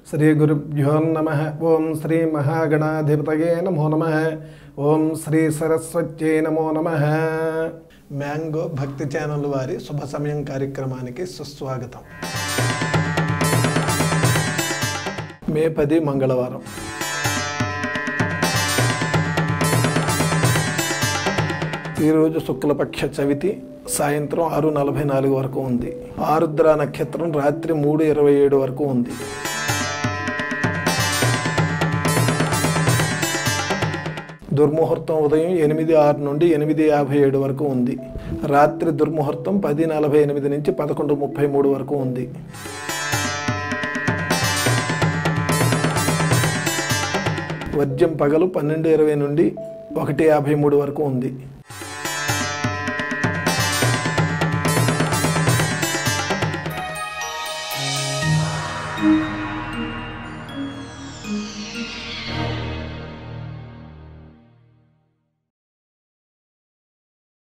శ్రీ గురుభ్యో నమ ఓం శ్రీ మహాగణాధిపతయే నమో నమ ఓం శ్రీ సరస్వత్యై నమో నమ మ్యాంగో భక్తి ఛానల్ వారి శుభ సమయం కార్యక్రమానికి సుస్వాగతం మే పది మంగళవారం ఈరోజు శుక్లపక్ష చవితి సాయంత్రం ఆరు నలభై నాలుగు వరకు ఉంది ఆరుద్ర నక్షత్రం రాత్రి మూడు ఇరవై ఏడు వరకు ఉంది దుర్ముహూర్తం ఉదయం ఎనిమిది ఆరు నుండి ఎనిమిది యాభై ఏడు వరకు ఉంది రాత్రి దుర్ముహూర్తం పది నలభై ఎనిమిది నుంచి పదకొండు ముప్పై మూడు వరకు ఉంది వర్జ్యం పగలు పన్నెండు ఇరవై నుండి ఒకటి యాభై మూడు వరకు ఉంది